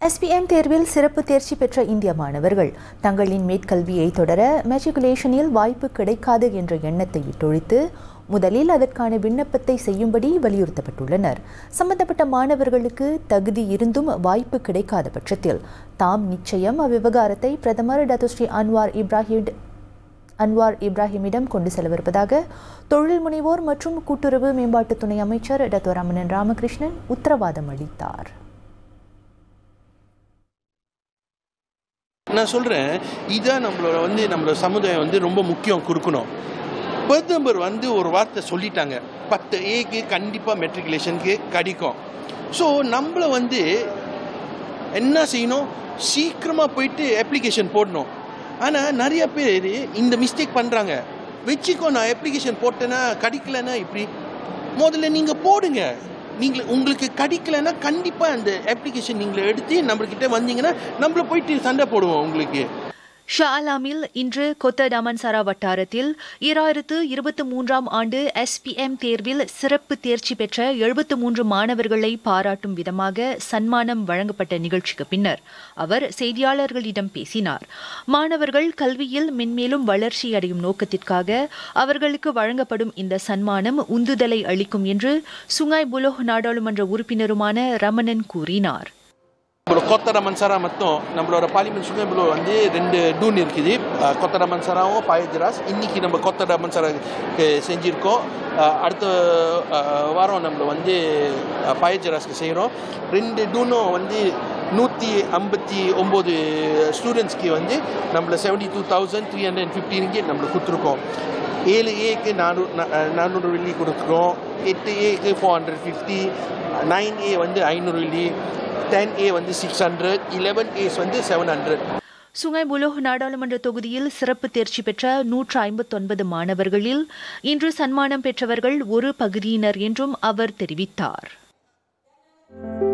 SPM தேர்வில் சிறப்பு தேர்ச்சி பெற்ற இந்திய மாணவர்கள் தங்களின் மேற்கல்வியை தொடர மெட்ரிகுலேஷனில் வாய்ப்பு கிடைக்காது என்ற எண்ணத்தை விட்டொழித்து முதலில் அதற்கான விண்ணப்பத்தை செய்யும்படி வலியுறுத்தப்பட்டுள்ளனர் சம்பந்தப்பட்ட மாணவர்களுக்கு தகுதி இருந்தும் வாய்ப்பு கிடைக்காத பட்சத்தில் தாம் நிச்சயம் அவ்விவகாரத்தை பிரதமர் டத்துஸ்ரீ அன்வார் இப்ராஹிம் அன்வார் இப்ராஹிமிடம் கொண்டு செல்லவிருப்பதாக தொழில் முனைவோர் மற்றும் கூட்டுறவு மேம்பாட்டு துணை அமைச்சர் டத்தோ ரமணன் ராமகிருஷ்ணன் உத்தரவாதம் அளித்தார் நான் சொல்கிறேன் இதான் நம்மளோட வந்து நம்மளோட சமுதாயம் வந்து ரொம்ப முக்கியம் கொடுக்கணும் பிரதமர் வந்து ஒரு வார்த்தை சொல்லிட்டாங்க பத்து ஏக்கு கண்டிப்பாக மெட்ரிகுலேஷனுக்கு கிடைக்கும் ஸோ நம்மளை வந்து என்ன செய்யணும் சீக்கிரமாக போயிட்டு அப்ளிகேஷன் போடணும் ஆனால் நிறைய பேர் இந்த மிஸ்டேக் பண்ணுறாங்க வச்சுக்கோ நான் அப்ளிகேஷன் போட்டேன்னா கிடைக்கலன்னா இப்படி முதல்ல நீங்கள் போடுங்க நீங்கள் உங்களுக்கு கிடைக்கலன்னா கண்டிப்பாக அந்த அப்ளிகேஷன் நீங்கள் எடுத்து நம்மக்கிட்ட வந்தீங்கன்னா நம்மள போயிட்டு சண்டை போடுவோம் உங்களுக்கு ஷா அலாமில் இன்று கொத்த டமன்சரா வட்டாரத்தில் ஈராயிரத்து இருபத்தி மூன்றாம் ஆண்டு எஸ்பிஎம் தேர்வில் சிறப்பு தேர்ச்சி பெற்ற எழுபத்து மூன்று மாணவர்களை பாராட்டும் விதமாக சன்மானம் வழங்கப்பட்ட நிகழ்ச்சிக்கு பின்னர் அவர் செய்தியாளர்களிடம் பேசினார் மாணவர்கள் கல்வியில் மென்மேலும் வளர்ச்சி அடையும் நோக்கத்திற்காக அவர்களுக்கு வழங்கப்படும் இந்த சன்மானம் உந்துதலை அளிக்கும் என்று சுங்காய் புலோஹ் நாடாளுமன்ற உறுப்பினருமான ரமணன் கூறினார் நம்மளோட கொத்தட மன்சாரா மட்டும் நம்மளோட பார்லிமெண்ட் சுங்கபுல வந்து ரெண்டு டூன் இருக்குது அஹ், கொத்தட மன்சாராவும் பாயஜராஸ் இன்னைக்கு நம்ம கொத்தட மன்சாரா செஞ்சுருக்கோம் அஹ், அடுத்த அஹ், வாரம் நம்ம வந்து அஹ், பாயஜராஸ்க்கு செய்கிறோம் ரெண்டு டூனும் வந்து நூற்றி ஐம்பத்தி ஒம்பது ஸ்டூடெண்ட்ஸ்க்கு வந்து நம்மள seventy two thousand three hundred ஃபிஃப்டினுக்கு நம்மளுக்கு கொடுத்துருக்கோம் ஏழு ஏக்கு நானூறு நானூறு வெள்ளி கொடுக்குறோம் எட்டு ஏக்கு four hundred fifty nine A வந்து ஐநூறு வெள்ளி டென் ஏ வந்து சிக்ஸ் ஹண்ட்ரட் இலவன் ஏஸ் வந்து செவன் ஹண்ட்ரட் சுங்காய் புலோஹ் நாடாளுமன்ற தொகுதியில் சிறப்பு தேர்ச்சி பெற்ற நூற்று ஐம்பத்தொன்பது மாணவர்களில் இன்று சன்மானம் பெற்றவர்கள் ஒரு பகுதியினர் என்றும் அவர் தெரிவித்தார்